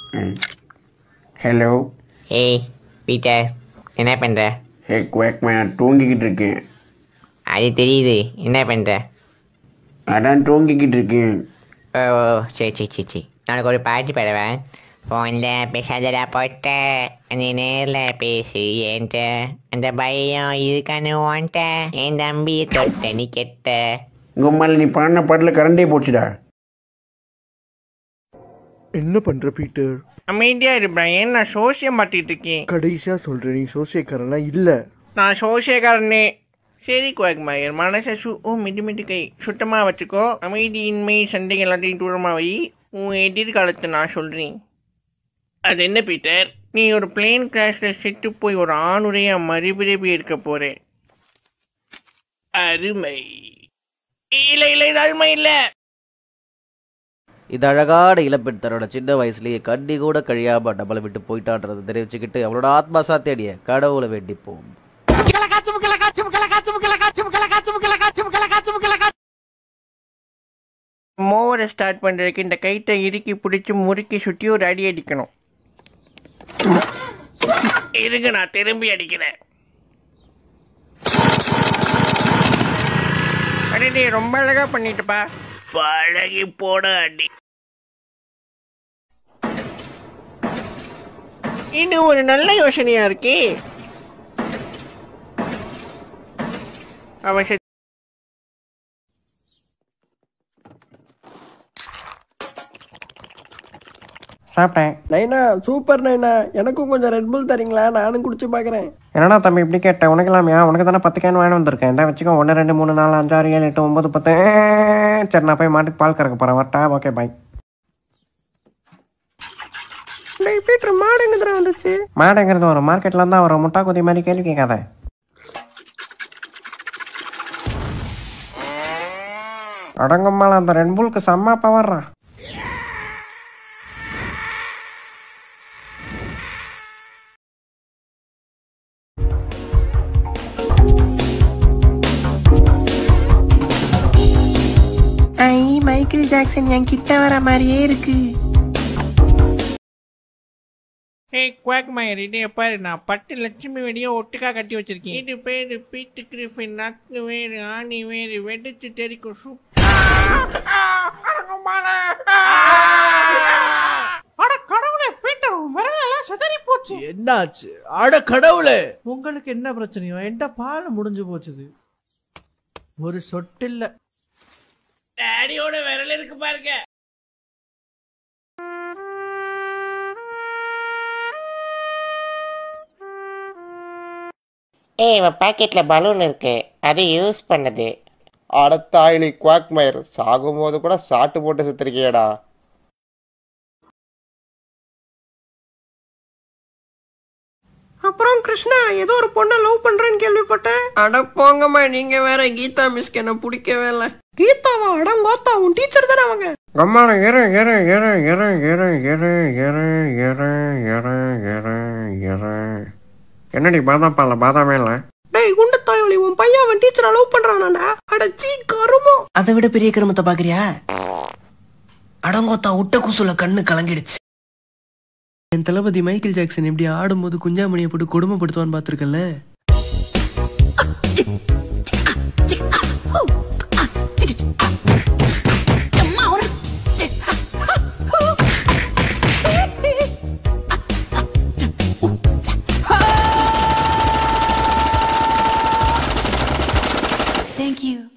Hello ஏய் Peter என்ன பண்ணுற ஹே குவேக் மேன் தூங்கிக்கிட்டு இருக்கேன் அது தெரியுது என்ன பண்ணுற அதான் தூங்கிக்கிட்டு இருக்கேன் ஓ ஓ சரி சரி சரி சரி நாளைக்கு ஒரு பாட்டு பாடுவேன் ஃபோனில் பேசாதடா போட்ட நீ நேரில் பேசு என்கிட்ட அந்த பயம் இருக்கான்னு ஓன்ட்ட என் தம்பி தொட்ட நீ கெட்ட கும்மால நீ பாடின பாட்டில் கரண்டே போச்சுடா என்ன பண்ற பீட்டர் அமைதியா இருப்பேன் ஏன் நான் சோசியம் மாட்டிட்டு இருக்கேன் கடைசியா சொல்ற நீ சோசியக்காரன்லாம் இல்ல நான் சோசியக்காரனே சரி குவாக்மாயர் மனசை சு ஓ மிட்டு மிட்டு கை சுத்தமாக வச்சுக்கோ அமைதியின்மை சண்டைகள் எல்லாத்தையும் தூரமாக வை உன் எதிர்காலத்தை நான் சொல்கிறேன் அது என்ன பீட்டர் நீ ஒரு பிளேன் கிராஷில் செத்து போய் ஒரு ஆணுரையா மறுபிறவி எடுக்க போற அருமை இல்லை இல்லை இது அருமை இல்லை இது அழகான இளப்பெண் தன்னோட சின்ன வயசுலயே கண்ணி கூட கழியாம நம்மளை விட்டு போயிட்டான்றதை தெரிவிச்சுக்கிட்டு அவளோட ஆத்மா சாத்தேடிய கடவுளை வேண்டிப்போம் மோவரை ஸ்டார்ட் பண்ணுறதுக்கு இந்த கைத்தை இறுக்கி பிடிச்சி முறுக்கி சுற்றி ஒரு அடி அடிக்கணும் இருங்க நான் திரும்பி அடிக்கிறேன் அடே ரொம்ப அழகா பண்ணிட்டுப்பா பழகி போட அடி இது ஒரு நல்ல யோசனையா இருக்கே அவன் செத்து சாப்பிட்டேன் நைனா சூப்பர் நைனா எனக்கும் கொஞ்சம் ரெட் புல் தரீங்களா நானும் குடிச்சு பார்க்குறேன் என்னடா தம்பி இப்படி கேட்டேன் உனக்கு இல்லாமையா உனக்கு தானே பத்து கேன் வாங்கி வந்திருக்கேன் இந்த வச்சுக்கோ ஒன்று ரெண்டு மூணு நாலு அஞ்சு ஆறு ஏழு எட்டு ஒம்பது பத்து சரி நான் போய் மாட்டுக்கு பால் கறக்க போகிறேன் வரட்டா ஓகே பாய் பீட்டர் மாடு எங்க வந்துச்சு மாடுங்கிறது வரும் மார்க்கெட்டில் இருந்தால் வரும் முட்டா குதி மாதிரி கேள்வி கேட்காத அடங்கம்மால அந்த ரெட் புல்க்கு செம்ம பவர்றா ஐ மைக்கேல் ஜாக்சன் என் கிட்ட வர மாதிரியே இருக்கு ஏய் குவாக் மயர் இது பாரு நான் பத்து லட்சுமி வெடியை ஒட்டுக்கா கட்டி வச்சிருக்கேன் இது பேரு பீட்டு கிரிஃபின் நக்கு வேறு ஆணி வேறு வெடிச்சு தெரிக்கும் சூப் அட கடவுளே பீட்டர் விரலெல்லாம் சிதறி போச்சு என்னாச்சு அட கடவுளே உங்களுக்கு என்ன பிரச்சனையோ என்கிட்ட பால் முடிஞ்சு போச்சுது ஒரு சொட்டு இல்ல டேடியோட விரல் இருக்கு பாருங்க ஏய் இவன் பாக்கெட்டில் பலூன் இருக்கு அது யூஸ் பண்ணது அடத்தாயினி குவாக்மயர் சாகும்போது கூட சாட்டு போட்டு செத்துருக்கியடா அப்புறம் கிருஷ்ணா ஏதோ ஒரு பொண்ணை லவ் பண்றேன்னு கேள்விப்பட்டேன் அட போங்கம்மா நீங்க வேற கீதா மிஸ்க்கு என்ன பிடிக்கவே இல்லை கீதாவா அடங்கோத்தா உன் டீச்சர் தானே அவங்க கம்மான இரு இரு இரு இரு இரு இரு இரு இரு இரு இரு இரு என்னடி பாதாம் பால்ல பாதாமே இல்லை டேய் குண்டு தாயோலி உன் பையன் அவன் டீச்சரை லவ் பண்றானாடா அட சீ கருமோ அதை விட பெரிய கிரமத்தை பாக்குறியா அடங்கோத்தா உட்ட குசுல கண்ணு கலங்கிடுச்சு என் தளபதி மைக்கேல் ஜாக்சன் இப்படி ஆடும்போது குஞ்சாமணியை போட்டு கொடுமைப்படுத்துவான்னு பார்த்துருக்கல Thank you.